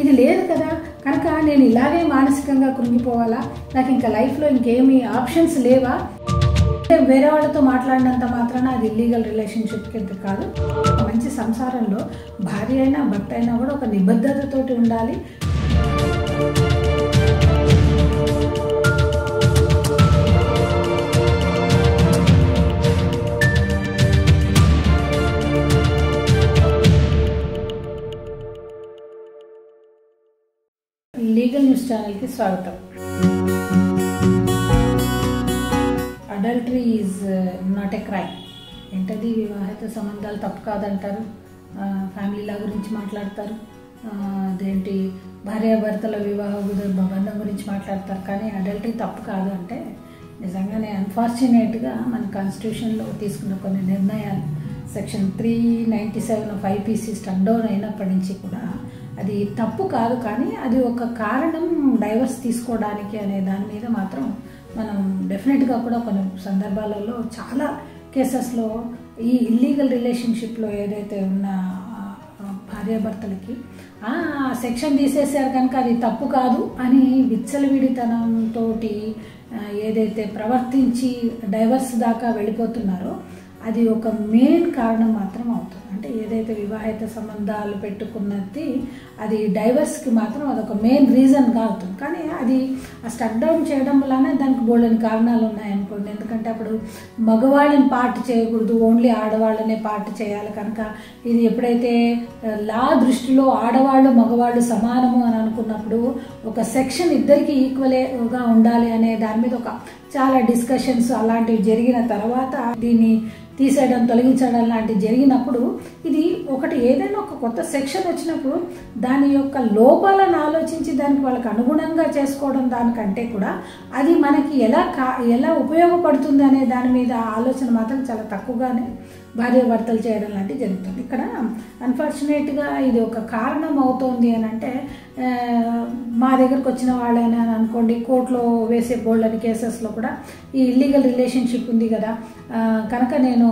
ఇది లేదు కదా కనుక నేను ఇలాగే మానసికంగా కృంగిపోవాలా నాకు ఇంకా లైఫ్లో ఇంకేమీ ఆప్షన్స్ లేవా అంటే వేరే వాళ్ళతో మాట్లాడినంత మాత్రాన అది ఇల్లీగల్ రిలేషన్షిప్ కింద కాదు మంచి సంసారంలో భార్య అయినా భర్త అయినా కూడా ఒక నిబద్ధతతోటి ఉండాలి లీగల్ న్యూస్ ఛానల్కి స్వాగతం adultery is not a crime ఏంటది వివాహిత సంబంధాలు తప్పు కాదంటారు ఫ్యామిలీల గురించి మాట్లాడతారు ఆ, అదేంటి భార్యాభర్తల వివాహ గుద- బంధం గురించి మాట్లాడతారు కానీ అడల్టరీ తప్పు కాదు అంటే నిజంగానే అన్ఫార్చునేట్గా మన కాన్స్టిట్యూషన్లో తీసుకున్న కొన్ని నిర్ణయాలు section three ninety seven of IPC stuck down అయినప్పటి నుంచి కూడా అది తప్పు కాదు కానీ అది ఒక కారణం డైవర్స్ తీసుకోవడానికి అనే దాని మీద మాత్రం మనం డెఫినెట్గా కూడా కొన్ని సందర్భాలలో చాలా కేసెస్లో ఈ ఇల్లీగల్ రిలేషన్షిప్లో ఏదైతే ఉన్న ఆ, భార్యాభర్తలకి ఆ సెక్షన్ తీసేసారు కనుక అది తప్పు కాదు అని విచ్చలవిడితనంతో ఏదైతే ప్రవర్తించి డైవర్స్ దాకా వెళ్ళిపోతున్నారో అది ఒక మెయిన్ కారణం మాత్రం అవుతుంది అంటే ఏదైతే వివాహిత సంబంధాలు పెట్టుకున్నది అది డైవర్స్కి మాత్రం అదొక మెయిన్ రీజన్గా అవుతుంది కానీ అది ఆ స్టక్ డౌన్ చేయడం వలన దానికి బోల్డని కారణాలు ఉన్నాయనుకోండి ఎందుకంటే అప్పుడు మగవాళ్ళని పార్ట్ చేయకూడదు ఓన్లీ ఆడవాళ్ళనే పార్ట్ చేయాలి కనుక ఇది ఎప్పుడైతే లా దృష్టిలో ఆడవాళ్ళు మగవాళ్ళు సమానము అని అనుకున్నప్పుడు ఒక సెక్షన్ ఇద్దరికి ఈక్వల్గా ఉండాలి అనే దాని మీద ఒక చాలా డిస్కషన్స్ అలాంటివి జరిగిన తర్వాత దీన్ని తీసేయడం తొలగించడం లాంటివి జరిగినప్పుడు ఇది ఒకటి ఏదైనా ఒక కొత్త సెక్షన్ వచ్చినప్పుడు దాని యొక్క లోపాలను ఆలోచించి దానికి వాళ్ళకి అనుగుణంగా చేసుకోవడం దానికంటే కూడా అది మనకి ఎలా కా ఎలా ఉపయోగపడుతుంది అనే దాని మీద ఆలోచన మాత్రం చాలా తక్కువగానే భార్య భర్తలు చేయడం లాంటివి జరుగుతుంది ఇక్కడ అన్ఫార్చునేట్గా ఇది ఒక కారణం అవుతోంది అని అంటే ఆ, మా దగ్గరకు వచ్చిన వాళ్ళైనా అని అనుకోండి కోర్టులో వేసే బోల్డని కేసెస్లో కూడా ఈ ఇల్లీగల్ రిలేషన్షిప్ ఉంది కదా ఆ, కనుక నేను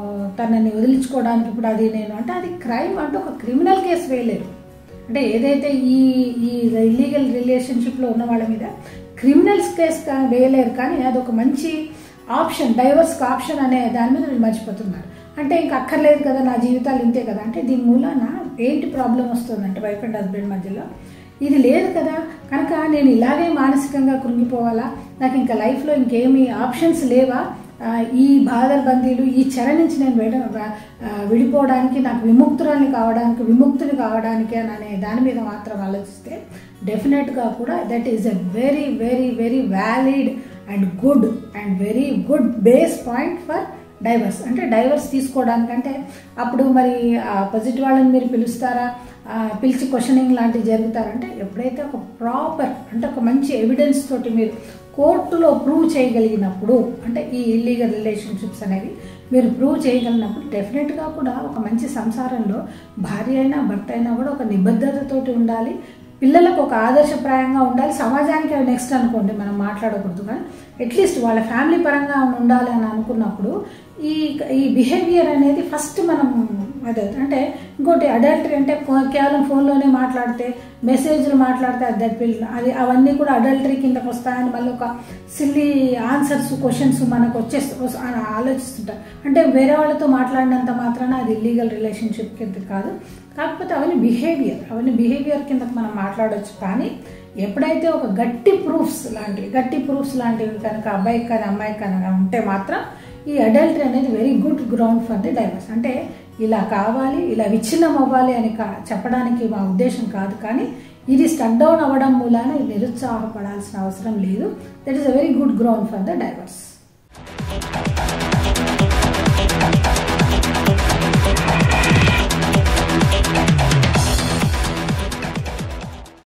తనని వదిలించుకోవడానికి ఇప్పుడు అది నేను అంటే అది క్రైమ్ అంటే ఒక క్రిమినల్ కేసు వేయలేరు అంటే ఏదైతే ఈ ఈ ఇల్లీగల్ రిలేషన్షిప్లో ఉన్న వాళ్ళ మీద క్రిమినల్స్ కేసు కా- వేయలేరు కానీ అదొక మంచి ఆప్షన్ డైవర్స్కి ఆప్షన్ అనే దాని మీద వీళ్ళు మర్చిపోతున్నారు అంటే ఇంక అక్కర్లేదు కదా నా జీవితాలు ఇంతే కదా అంటే దీని మూలాన ఏంటి ప్రాబ్లం వస్తుందంటే వైఫ్ అండ్ హస్బెండ్ మధ్యలో ఇది లేదు కదా కనుక నేను ఇలాగే మానసికంగా కృంగిపోవాలా నాకు ఇంకా లైఫ్లో ఇంకేమీ ఆప్షన్స్ లేవా ఆ, ఈ బాధల బందీలు ఈ చెర నుంచి నేను విడ ఆ, విడిపోవడానికి నాకు విముక్తురాలు కావడానికి విముక్తులు కావడానికి అని అనే దాని మీద మాత్రం ఆలోచిస్తే డెఫినెట్గా కూడా that is a very very very valid and good and very good base point for divorce అంటే డైవర్స్ తీసుకోవడానికంటే అప్పుడు మరి ఆపోజిట్ వాళ్ళని మీరు పిలుస్తారా ఆ, పిలిచి క్వశ్చనింగ్ లాంటివి జరుగుతారంటే ఎప్పుడైతే ఒక ప్రాపర్ అంటే ఒక మంచి ఎవిడెన్స్ తోటి మీరు కోర్టులో ప్రూవ్ చేయగలిగినప్పుడు అంటే ఈ ఇల్లీగల్ రిలేషన్షిప్స్ అనేవి మీరు ప్రూవ్ చేయగలిగినప్పుడు డెఫినెట్గా కూడా ఒక మంచి సంసారంలో భార్య అయినా భర్త అయినా కూడా ఒక నిబద్ధతతోటి ఉండాలి పిల్లలకు ఒక ఆదర్శప్రాయంగా ఉండాలి సమాజానికి అవి నెక్స్ట్ అనుకోండి మనం మాట్లాడకూడదు కానీ అట్లీస్ట్ వాళ్ళ ఫ్యామిలీ పరంగా ఉండాలి అని అనుకున్నప్పుడు ఈ ఈ బిహేవియర్ అనేది ఫస్ట్ మనం అదే అంటే ఇంకోటి అడల్టరీ అంటే ఫో- కేవలం ఫోన్లోనే మాట్లాడితే మెసేజ్లు మాట్లాడితే దట్ విల్ అది అవన్నీ కూడా అడల్టరీ కిందకు వస్తాయని మళ్ళీ ఒక సిల్లీ ఆన్సర్స్ క్వశ్చన్స్ మనకు వచ్చేస్తూ వస్- అని ఆలోచిస్తుంటారు అంటే వేరే వాళ్ళతో మాట్లాడినంత మాత్రాన అది ఇల్లీగల్ రిలేషన్షిప్ కింద కాదు కాకపోతే అవన్నీ బిహేవియర్ అవన్నీ బిహేవియర్ కిందకు మనం మాట్లాడవచ్చు కానీ ఎప్పుడైతే ఒక గట్టి ప్రూఫ్స్ లాంటివి గట్టి ప్రూఫ్స్ లాంటివి కనుక అబ్బాయికి కానీ అమ్మాయికి కనుక ఉంటే మాత్రం ఈ అడల్టరీ అనేది very good ground for the divorce అంటే ఇలా కావాలి ఇలా విచ్ఛిన్నం అవ్వాలి అని కా చెప్పడానికి మా ఉద్దేశం కాదు కానీ ఇది స్టక్ డౌన్ అవ్వడం మూలాన ఇది నిరుత్సాహపడాల్సిన అవసరం లేదు that is a very good ground for the divorce